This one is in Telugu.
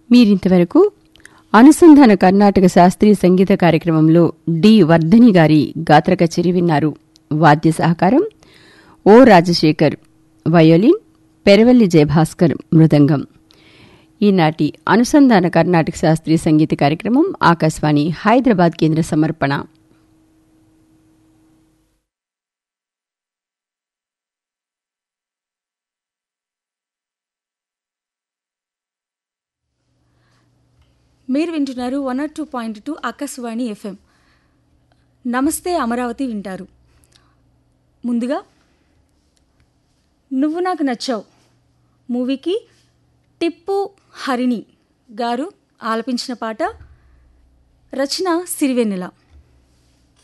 మీరింతవరకు అనుసంధాన కర్ణాటక శాస్త్రీయ సంగీత కార్యక్రమంలో డి వర్ధని గారి గాత్ర కచేరి విన్నారు వాద్య సహకారం ఓ రాజశేఖర్ వయోలిన్ పెరవల్లి జయభాస్కర్ మృదంగం ఈనాటి అనుసంధాన కర్ణాటక శాస్త్రీయ సంగీత కార్యక్రమం ఆకాశవాణి హైదరాబాద్ కేంద్ర సమర్పణ మీరు వింటున్నారు one R two point two Akashvani FM నమస్తే అమరావతి వింటారు ముందుగా నువ్వు నాకు నచ్చావు మూవీకి టిప్పు హరిణి గారు ఆలపించిన పాట రచన సిరివెన్నెల